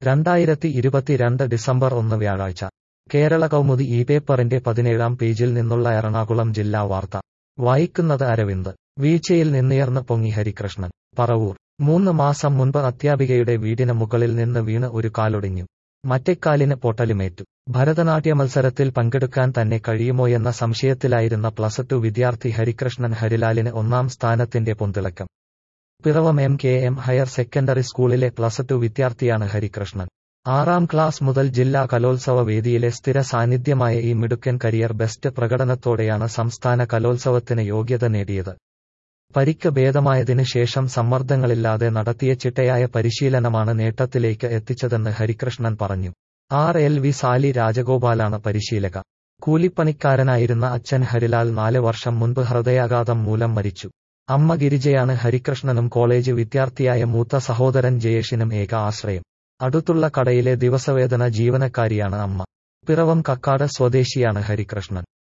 രണ്ടായിരത്തി ഇരുപത്തിരണ്ട് ഡിസംബർ ഒന്ന് വ്യാഴാഴ്ച കേരള കൗമുദി ഈ പേപ്പറിന്റെ പതിനേഴാം പേജിൽ നിന്നുള്ള എറണാകുളം ജില്ലാ വാർത്ത വായിക്കുന്നത് അരവിന്ദ് വീഴ്ചയിൽ നിന്നുയർന്ന് പൊങ്ങി ഹരികൃഷ്ണൻ പറവൂർ മൂന്ന് മാസം മുൻപ് അധ്യാപികയുടെ വീടിന് മുകളിൽ നിന്ന് വീണ് ഒരു കാലൊടിഞ്ഞു മറ്റേക്കാലിന് പൊട്ടലുമേറ്റു ഭരതനാട്യ മത്സരത്തിൽ പങ്കെടുക്കാൻ തന്നെ കഴിയുമോയെന്ന സംശയത്തിലായിരുന്ന പ്ലസ് ടു വിദ്യാർത്ഥി ഹരികൃഷ്ണൻ ഹരിലാലിന് ഒന്നാം സ്ഥാനത്തിന്റെ പൊന്തിളക്കം Piravom M K M higher secondary സ്കൂളിലെ പ്ലസ് ടു വിദ്യാർത്ഥിയാണ് ഹരികൃഷ്ണൻ ആറാം ക്ലാസ് മുതൽ ജില്ലാ കലോത്സവ വേദിയിലെ സ്ഥിര സാന്നിധ്യമായ ഈ മിടുക്കൻ കരിയർ ബെസ്റ്റ് പ്രകടനത്തോടെയാണ് സംസ്ഥാന കലോത്സവത്തിന് യോഗ്യത നേടിയത് പരിക്ക് ഭേദമായതിനു ശേഷം സമ്മർദ്ദങ്ങളില്ലാതെ നടത്തിയ ചിട്ടയായ പരിശീലനമാണ് നേട്ടത്തിലേക്ക് എത്തിച്ചതെന്ന് ഹരികൃഷ്ണൻ പറഞ്ഞു ആർ എൽ വി സാലി രാജഗോപാലാണ് പരിശീലക കൂലിപ്പണിക്കാരനായിരുന്ന അച്ഛൻ ഹരിലാൽ നാല് വർഷം മുൻപ് ഹൃദയാഘാതം മൂലം മരിച്ചു അമ്മ ഗിരിജയാണ് ഹരികൃഷ്ണനും കോളേജ് വിദ്യാർത്ഥിയായ മൂത്ത സഹോദരൻ ജയേഷിനും ഏക ആശ്രയം അടുത്തുള്ള കടയിലെ ദിവസവേതന ജീവനക്കാരിയാണ് അമ്മ പിറവം കക്കാട് സ്വദേശിയാണ് ഹരികൃഷ്ണൻ